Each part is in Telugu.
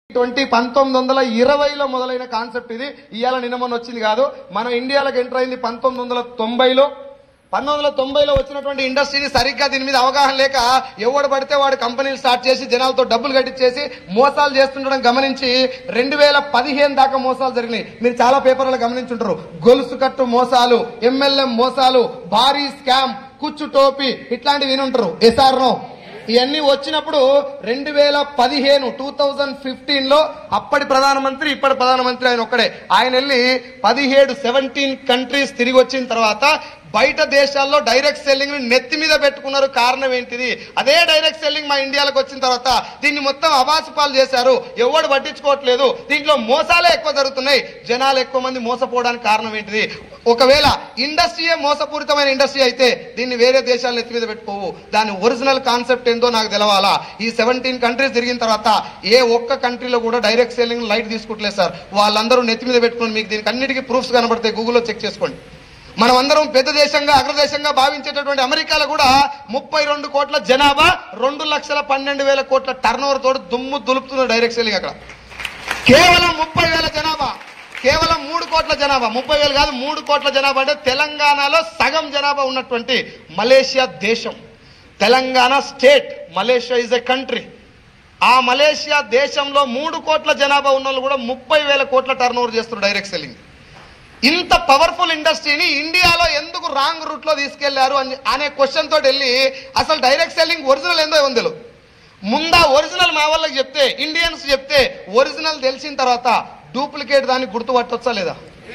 ట్వంటీ పంతొమ్మిది వందల ఇరవైలో మొదలైన కాన్సెప్ట్ ఇది ఇవాళ నిన్న మొన్న వచ్చింది కాదు మన ఇండియాలోకి ఎంటర్ అయింది పంతొమ్మిది వందల తొంభైలో పంతొమ్మిది వందల తొంభైలో వచ్చినటువంటి ఇండస్ట్రీని సరిగ్గా దీని మీద అవగాహన లేక ఎవడు పడితే వాడు కంపెనీలు స్టార్ట్ చేసి జనాలతో డబ్బులు కట్టించేసి మోసాలు చేస్తుండడం గమనించి రెండు వేల పదిహేను దాకా మోసాలు జరిగినాయి మీరు చాలా పేపర్లలో గమనించుంటారు గొలుసు కట్టు మోసాలు ఎంఎల్ఎం మోసాలు భారీ స్కామ్ కుచ్చు టోపీ ఇట్లాంటివి వినుంటారు ఎస్ఆర్నో ఇవన్నీ వచ్చినప్పుడు రెండు వేల పదిహేను టూ థౌజండ్ ఫిఫ్టీన్ లో అప్పటి ప్రధానమంత్రి ఇప్పటి ప్రధానమంత్రి ఆయన ఒక్కడే ఆయన వెళ్ళి పదిహేడు సెవెంటీన్ కంట్రీస్ తిరిగి వచ్చిన తర్వాత బయట దేశాల్లో డైరెక్ట్ సెల్లింగ్ ని నెత్తి మీద పెట్టుకున్నారు కారణం ఏంటిది అదే డైరెక్ట్ సెల్లింగ్ మా ఇండియాలోకి వచ్చిన తర్వాత దీన్ని మొత్తం అవాసుపాలు చేశారు ఎవడు పట్టించుకోవట్లేదు దీంట్లో మోసాలే ఎక్కువ జరుగుతున్నాయి జనాలు ఎక్కువ మంది మోసపోవడానికి కారణం ఏంటిది ఒకవేళ ఇండస్ట్రీయే మోసపూరితమైన ఇండస్ట్రీ అయితే దీన్ని వేరే దేశాలను ఎత్తి మీద పెట్టుకోవు దాని ఒరిజినల్ కాన్సెప్ట్ ఏందో నాకు తెలవాలా ఈ సెవెంటీన్ కంట్రీస్ తిరిగిన తర్వాత ఏ ఒక్క కంట్రీలో కూడా డైరెక్ట్ సెల్లింగ్ లైట్ తీసుకుంటలేదు సార్ వాళ్ళందరూ నెత్తి మీద పెట్టుకుని మీకు దీనికి అన్నిటికీ ప్రూఫ్స్ కనబడతాయి గూగుల్లో చెక్ చేసుకోండి మనం అందరం పెద్ద దేశంగా అగ్రదేశంగా భావించేటటువంటి అమెరికాలో కూడా ముప్పై రెండు కోట్ల జనాభా రెండు లక్షల పన్నెండు వేల కోట్ల టర్న్ ఓవర్ తోడు దుమ్ము దులుపుతుంది డైరెక్ట్ సెల్లింగ్ అక్కడ కేవలం ముప్పై వేల జనాభా కేవలం మూడు కోట్ల జనాభా ముప్పై వేలు కాదు మూడు కోట్ల జనాభా అంటే తెలంగాణలో సగం జనాభా ఉన్నటువంటి మలేషియా దేశం Telangana state Malaysia is a country ఆ మలేషియా దేశంలో మూడు కోట్ల జనాభా ఉన్న వాళ్ళు కూడా ముప్పై వేల కోట్ల టర్న్ ఓవర్ చేస్తున్నారు డైరెక్ట్ సెల్లింగ్ ఇంత పవర్ఫుల్ ఇండస్ట్రీని ఇండియాలో ఎందుకు రాంగ్ రూట్ లో తీసుకెళ్లారు అని అనే క్వశ్చన్ తోటి వెళ్ళి అసలు డైరెక్ట్ సెల్లింగ్ ఒరిజినల్ ఏందో ఏమో తెలియదు ముందా ఒరిజినల్ మా వాళ్ళకి చెప్తే ఇండియన్స్ చెప్తే ఒరిజినల్ తెలిసిన తర్వాత డూప్లికేట్ దాన్ని గుర్తుపట్టొచ్చా లేదా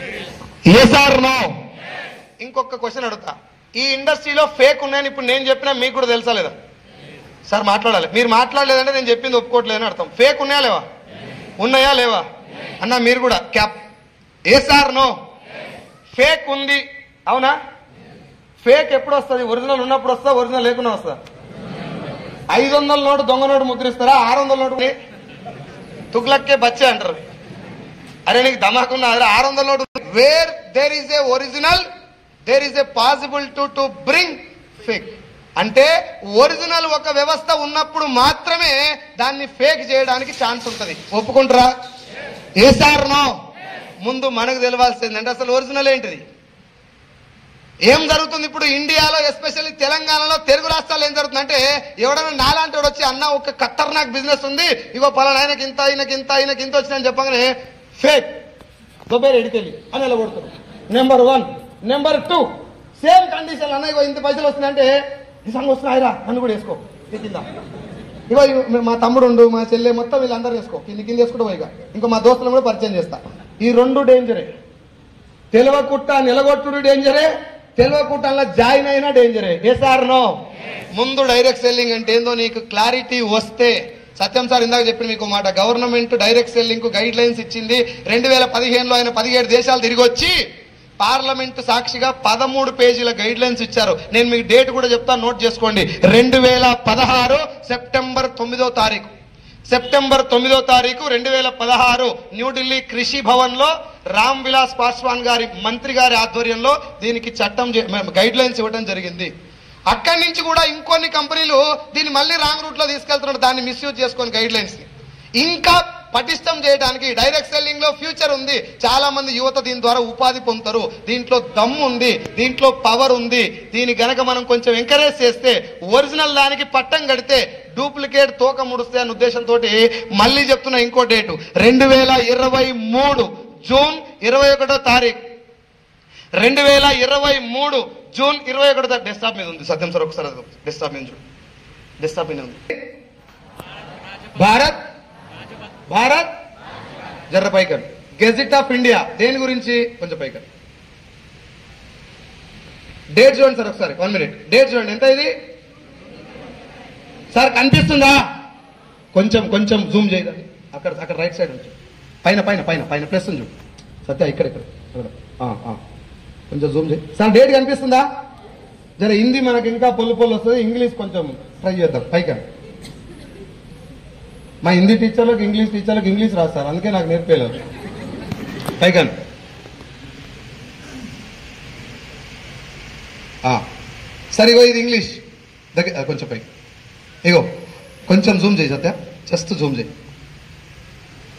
ఏ సార్ నో ఇంకొక క్వశ్చన్ అడుగుతా ఈ ఇండస్ట్రీలో ఫేక్ ఉన్నాయని ఇప్పుడు నేను చెప్పినా మీకు కూడా తెలుసా లేదా సార్ మాట్లాడాలి మీరు మాట్లాడలేదంటే నేను చెప్పింది ఒప్పుకోవట్లేదని అర్థం ఫేక్ ఉన్నాయా లేవా ఉన్నాయా లేవా అన్న మీరు కూడా క్యాప్ ఏ సార్ నో ఫేక్ ఉంది అవునా ఫేక్ ఎప్పుడు వస్తుంది ఒరిజినల్ ఉన్నప్పుడు వస్తా ఒరిజినల్ లేకుండా వస్తా ఐదు వందల నోటు దొంగ నోటు ముద్రిస్తారా ఆరు వందల నోటు తుగ్లక్కే బచ్చే అంటారు అరే నీకు దమాకున్నా అరే ఆరు వందల నోటు where there is a original there is a possible to to bring fake అంటే ఒరిజినల్ ఒక వ్యవస్థ ఉన్నప్పుడు మాత్రమే దాన్ని ఫేక్ చేయడానికి ఛాన్స్ ఉంటుంది ఒప్పుకుంటారా ఏ సార్ నో ముందు మనకు తెలవాల్సింది అంటే అసలు ఒరిజినల్ ఏంటిది ఏం జరుగుతుంది ఇప్పుడు ఇండియాలో ఎస్పెషల్లీ తెలంగాణలో తెలుగు రాష్ట్రాల్లో ఏం జరుగుతుంది అంటే ఎవడైనా నాలాంటి వాడు వచ్చి అన్న ఒక ఖతర్నాక్ బిజినెస్ ఉంది ఇగో పలానా ఆయనకి ఇంత ఆయనకి ఇంత ఆయనకి ఇంత వచ్చిందని చెప్పగానే ఫేక్ దుబాయ్ ఎడికెళ్ళి అని ఎలా కొడుతారు number one number two same condition అన్న ఇగో ఇంత పైసలు వస్తున్నాయంటే నిజంగా వస్తున్నాయిరా నన్ను కూడా వేసుకో ఈ కింద ఇగో ఇగో మా తమ్ముడు ఉండు మా చెల్లె మొత్తం వీళ్ళందరూ వేసుకో కింద కింద వేసుకుంటూ పోయిగా ఇంకో మా దోస్తులను కూడా పరిచయం చేస్తా ఈ రెండు డేంజరే తెలవకుట్ట నిలగొట్టుడు డేంజరే తెలవకుట్టంలో జాయిన్ అయినా డేంజరే ఏ సార్ నో ముందు డైరెక్ట్ సెల్లింగ్ అంటే ఏందో నీకు క్లారిటీ వస్తే సత్యం సార్ ఇందాక చెప్పిన మీకు మాట గవర్నమెంట్ డైరెక్ట్ సెల్లింగ్ కు గైడ్ లైన్స్ ఇచ్చింది రెండు వేల పదిహేనులో ఆయన పదిహేడు దేశాలు తిరిగి వచ్చి పార్లమెంట్ సాక్షిగా పదమూడు పేజీల గైడ్ లైన్స్ ఇచ్చారు నేను మీకు డేట్ కూడా చెప్తాను నోట్ చేసుకోండి రెండు వేల పదహారు సెప్టెంబర్ తొమ్మిదో తారీఖు సెప్టెంబర్ తొమ్మిదో తారీఖు రెండు వేల పదహారు న్యూఢిల్లీ కృషి భవన్ లో రామ్ విలాస్ పాస్వాన్ గారి మంత్రి గారి ఆధ్వర్యంలో దీనికి చట్టం గైడ్ లైన్స్ ఇవ్వడం జరిగింది అక్కడి నుంచి కూడా ఇంకొన్ని కంపెనీలు దీన్ని మళ్ళీ రాంగ్ రూట్ లో తీసుకెళ్తున్నారు దాన్ని మిస్యూజ్ చేసుకొని గైడ్ లైన్స్ ని ఇంకా పటిష్టం చేయడానికి డైరెక్ట్ సెల్లింగ్ లో ఫ్యూచర్ ఉంది చాలా మంది యువత దీని ద్వారా ఉపాధి పొందుతారు దీంట్లో దమ్ము ఉంది దీంట్లో పవర్ ఉంది దీని గనక మనం కొంచెం ఎంకరేజ్ చేస్తే ఒరిజినల్ దానికి పట్టం కడితే డూప్లికేట్ తోక ముడిస్తే అనే ఉద్దేశంతో మళ్ళీ చెప్తున్నా ఇంకో డేటు రెండు వేల ఇరవై మూడు జూన్ ఇరవై ఒకటో తారీఖు రెండు వేల ఇరవై మూడు జూన్ ఇరవై ఒకటో డెస్క్టాప్ మీద ఉంది సత్యం సార్ ఒకసారి అది డెస్క్టాప్ మీద చూడు డెస్క్టాప్ మీద ఉంది భారత్ భారత్ జర్ర పైకర్ గెజిట్ ఆఫ్ ఇండియా దేని గురించి కొంచెం పైకర్ డేట్ చూడండి సార్ ఒకసారి వన్ మినిట్ డేట్ చూడండి ఎంత ఇది సార్ కనిపిస్తుందా కొంచెం కొంచెం జూమ్ చేయదండి అక్కడ అక్కడ రైట్ సైడ్ నుంచి పైన పైన పైన పైన ప్లస్ ఉంది చూడు సత్య ఇక్కడ ఇక్కడ ఇక్కడ. ఆ, ఆ. కొంచెం జూమ్ చేయి సార్ డేట్ కనిపిస్తుందా జర హిందీ మనకి ఇంకా పొల్లు పొల్లు వస్తుంది ఇంగ్లీష్ కొంచెం ట్రై చేద్దాం పైకి మా హిందీ టీచర్లకు ఇంగ్లీష్ టీచర్లకు ఇంగ్లీష్ రాస్తారు అందుకే నాకు నేర్పేయలేదు పైకన్ సరే ఇగో ఇది ఇంగ్లీష్ దగ్గర కొంచెం పైకి ఇగో కొంచెం జూమ్ చేయి సత్య జస్ట్ జూమ్ చేయి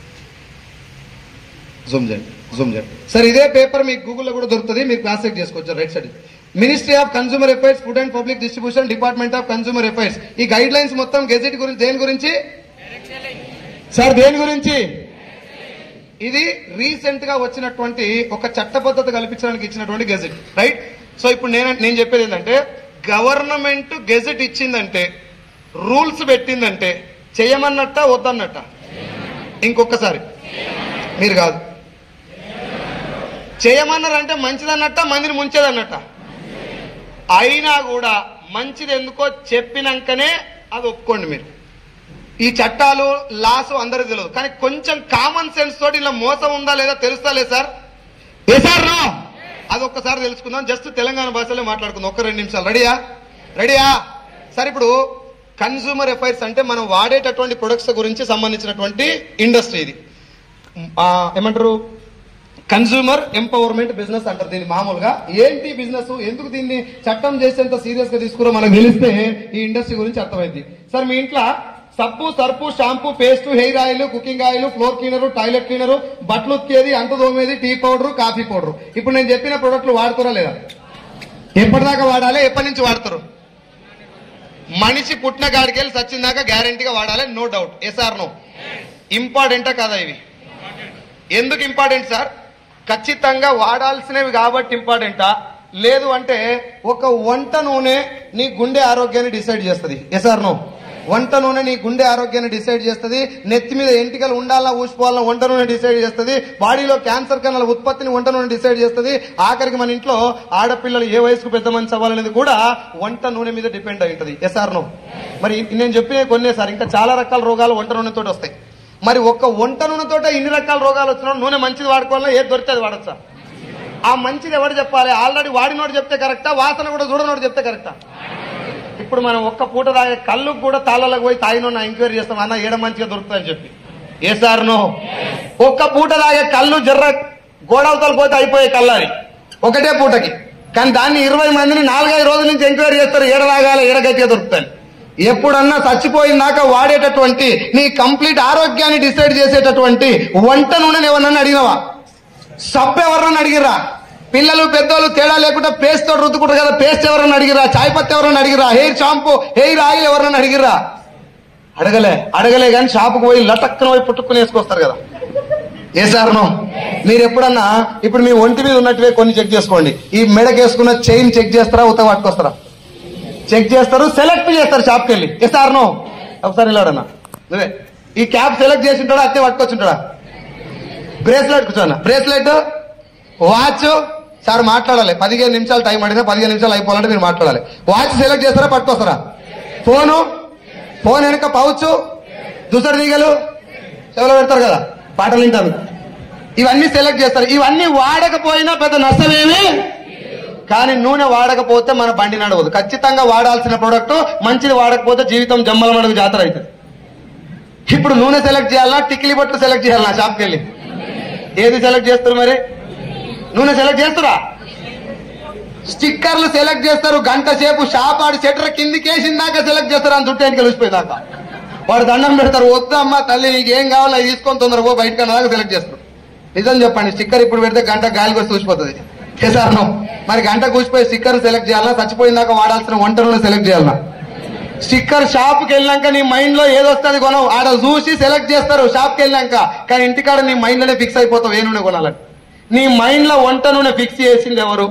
జూమ్ చేయండి జూమ్ చేయండి సార్ ఇదే పేపర్ మీకు గూగుల్లో కూడా దొరుకుతుంది మీరు క్లాస్ చెక్ చేసుకోవచ్చు right side ministry of consumer affairs food and public distribution department of consumer affairs ఈ గైడ్ లైన్స్ మొత్తం గెజెట్ గురించి దేని గురించి సార్ దేని గురించి ఇది రీసెంట్ గా వచ్చినటువంటి ఒక చట్టబద్ధత కల్పించడానికి ఇచ్చినటువంటి గెజెట్ రైట్ సో ఇప్పుడు నేను నేను చెప్పేది ఏంటంటే గవర్నమెంట్ గెజెట్ ఇచ్చిందంటే రూల్స్ పెట్టిందంటే చేయమన్నట్ట వద్దన్నట్ట ఇంకొకసారి మీరు కాదు చేయమన్నారంటే మంచిదన్నట్ట మందిని ముంచేదన్నట్ట అయినా కూడా మంచిది ఎందుకో చెప్పినాకనే అది ఒప్పుకోండి మీరు ఈ చట్టాలు లాస్ అందరికీ తెలియదు కానీ కొంచెం కామన్ సెన్స్ తోటి ఇలా మోసం ఉందా లేదా తెలుస్తా లేదు సార్ ఏ సార్ నో అది ఒక్కసారి తెలుసుకుందాం జస్ట్ తెలంగాణ భాషలో మాట్లాడుకుందాం ఒక్క రెండు నిమిషాలు రెడీయా రెడీయా సార్ ఇప్పుడు కన్సూమర్ అఫైర్స్ అంటే మనం వాడేటటువంటి ప్రొడక్ట్స్ గురించి సంబంధించినటువంటి ఇండస్ట్రీ ఇది ఆ, ఏమంటారు కన్సూమర్ ఎంపవర్మెంట్ బిజినెస్ అంటారు దీన్ని మామూలుగా ఏంటి బిజినెస్ ఎందుకు దీన్ని చట్టం చేసేంత సీరియస్ గా తీసుకురో మనకు తెలిస్తే ఈ ఇండస్ట్రీ గురించి అర్థమైంది సార్ మీ ఇంట్లో సబ్బు surf shampoo paste hair oil cooking oil floor cleaner toilet cleaner బట్టలు ఉతికేది అంట తోమేది టీ పౌడర్ కాఫీ పౌడర్ ఇప్పుడు నేను చెప్పిన ప్రొడక్ట్లు వాడుతారా లేదా ఎప్పటిదాకా వాడాలి ఎప్పటి నుంచి వాడతారు మనిషి పుట్టిన కాడికి వెళ్ళి సచ్చిందాకా గ్యారంటీగా వాడాలి నో డౌట్ ఎస్ఆర్ నో ఇంపార్టెంటా కదా ఇవి ఎందుకు ఇంపార్టెంట్ సార్ ఖచ్చితంగా వాడాల్సినవి కాబట్టి ఇంపార్టెంటా లేదు అంటే ఒక వంట నూనె నీ గుండె ఆరోగ్యాన్ని డిసైడ్ చేస్తుంది ఎస్ఆర్ నో వంట నూనె నీ గుండె ఆరోగ్యాన్ని డిసైడ్ చేస్తుంది నెత్తి మీద ఎంటికలు ఉండాలా ఊసిపోవాలన్నా వంట నూనె డిసైడ్ చేస్తుంది బాడీలో క్యాన్సర్ కణాల ఉత్పత్తిని వంట నూనె డిసైడ్ చేస్తుంది ఆఖరికి మన ఇంట్లో ఆడపిల్లలు ఏ వయసుకు పెద్ద మంచి అవ్వాలనేది కూడా వంట నూనె మీద డిపెండ్ అయి ఉంటుంది ఎస్ఆర్ నో మరి నేను చెప్పిన కొన్నే సార్ ఇంకా చాలా రకాల రోగాలు వంట నూనెతో వస్తాయి మరి ఒక్క వంట నూనెతోటే ఇన్ని రకాల రోగాలు వచ్చినా నూనె మంచిది వాడుకోవాలన్నా ఏది దొరికితే అది వాడచ్చా ఆ మంచిది ఎవరు చెప్పాలి ఆల్రెడీ వాడినోడు చెప్తే కరెక్టా వాసన కూడా చూడనోడు చెప్తే కరెక్టా ఇప్పుడు మనం ఒక్క పూట తాగే కళ్ళు కూడా తాళాలకు పోయి తాగినో ఎంక్వైరీ చేస్తాం అన్న ఏడ మంచిగా దొరుకుతుందని చెప్పి ఏ సార్ నో ఒక్క పూట తాగే కళ్ళు జర్ర గోడవతలు పోతే అయిపోయే కళ్ళని ఒకటే పూటకి కానీ దాన్ని ఇరవై మందిని నాలుగైదు రోజుల నుంచి ఎంక్వైరీ చేస్తారు ఏడ తాగాలి ఏడ గట్టిగా దొరుకుతాయి ఎప్పుడన్నా చచ్చిపోయినాక వాడేటటువంటి నీ కంప్లీట్ ఆరోగ్యాన్ని డిసైడ్ చేసేటటువంటి వంట నూనెని ఎవరన్నా అడిగినవా సబ్బు ఎవరన్నా అడిగిరా పిల్లలు పెద్దోళ్ళు తేడా లేకుండా పేస్ట్ తోటి రుద్దుకుంటారు కదా పేస్ట్ ఎవరన్నా అడిగిరా చాయ్ పత్తి ఎవరన్నా అడిగిరా హెయిర్ షాంపూ హెయిర్ ఆయిల్ ఎవరన్నా అడిగిరా అడగలే అడగలే కానీ షాపుకు పోయి లటక్కన పోయి పుట్టుకుని వేసుకొస్తారు కదా ఏ సార్ నో మీరు ఎప్పుడన్నా ఇప్పుడు మీ ఒంటి మీద ఉన్నట్టువే కొన్ని చెక్ చేసుకోండి ఈ మెడకేసుకున్న చైన్ చెక్ చేస్తారా ఉతక పట్టుకొస్తారా చెక్ చేస్తారు సెలెక్ట్ చేస్తారు షాప్కి వెళ్ళి ఏ సార్ నో ఒకసారి వెళ్ళాడన్నా నువ్వే ఈ క్యాప్ సెలెక్ట్ చేసి ఉంటాడా అత్తే పట్టుకొచ్చుంటాడా బ్రేస్లెట్ కూర్చోన్నా బ్రేస్లెట్ వాచ్ సార్ మాట్లాడాలి పదిహేను నిమిషాలు టైం అడిగినా పదిహేను నిమిషాలు అయిపోవాలంటే మీరు మాట్లాడాలి వాచ్ సెలెక్ట్ చేస్తారా పట్టుకొస్తారా ఫోను ఫోన్ వెనక పౌచ్ దుసరి తీగలు చెవులో పెడతారు కదా పాటలు వింటాను ఇవన్నీ సెలెక్ట్ చేస్తారు ఇవన్నీ వాడకపోయినా పెద్ద నష్టమేమి కానీ నూనె వాడకపోతే మన బండి నడవదు ఖచ్చితంగా వాడాల్సిన ప్రోడక్ట్ మంచిది వాడకపోతే జీవితం జమ్మల మడుగు జాతర అవుతుంది ఇప్పుడు నూనె సెలెక్ట్ చేయాలా టిక్లీ బొట్లు సెలెక్ట్ చేయాలా షాప్కి వెళ్ళి ఏది సెలెక్ట్ చేస్తారు మరి నూనె సెలెక్ట్ చేస్తారా స్టిక్కర్లు సెలెక్ట్ చేస్తారు గంట సేపు షాప్ ఆడి షట్టర్ కిందికి వేసిందాక సెలెక్ట్ చేస్తారు అని చుట్టానికి కలిసిపోయేదాకా వాడు దండం పెడతారు వద్దమ్మా తల్లి నీకు ఏం కావాలో అవి తీసుకొని తొందరగా పో బయటకు దాకా సెలెక్ట్ చేస్తారు నిజం చెప్పండి స్టిక్కర్ ఇప్పుడు పెడితే గంట గాలికి వచ్చి చూసిపోతుంది చేశారు మరి గంట కూసిపోయి స్టిక్కర్ సెలెక్ట్ చేయాలా చచ్చిపోయినాక వాడాల్సిన వంట నూనె సెలెక్ట్ చేయాలా స్టిక్కర్ షాప్ కి వెళ్ళాక నీ మైండ్ లో ఏదొస్తుంది కొనవు ఆడ చూసి సెలెక్ట్ చేస్తారు షాప్ కి వెళ్ళాక కానీ ఇంటికాడ నీ మైండ్ లోనే ఫిక్స్ అయిపోతావు ఏ నూనె కొనాలని నీ మైండ్ లో వంట నూనె ఫిక్స్ చేసింది ఎవరు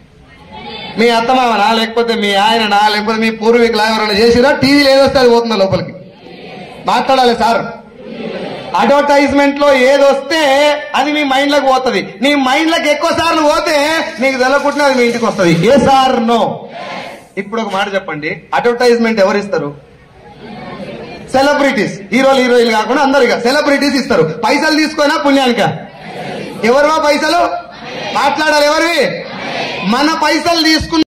మీ అత్తమామనా లేకపోతే మీ ఆయననా లేకపోతే మీ పూర్వీకులు ఎవరైనా చేసిరా టీవీలో ఏదొస్తే అది పోతుందా లోపలికి మాట్లాడాలి సార్ అడ్వర్టైజ్మెంట్ లో ఏదొస్తే అది మీ మైండ్ లోకి పోతుంది నీ మైండ్ లోకి ఎక్కువ సార్లు పోతే నీకు తెలకుంటే అది మీ ఇంటికి వస్తుంది ఏ సార్ నో ఇప్పుడు ఒక మాట చెప్పండి అడ్వర్టైజ్మెంట్ ఎవరు ఇస్తారు సెలబ్రిటీస్ హీరోలు హీరోయిన్లు కాకుండా అందరు ఇక సెలబ్రిటీస్ ఇస్తారు పైసలు తీసుకోనా పుణ్యానిక ఎవరివా పైసలు మాట్లాడాలి ఎవరివి మన పైసలు తీసుకున్న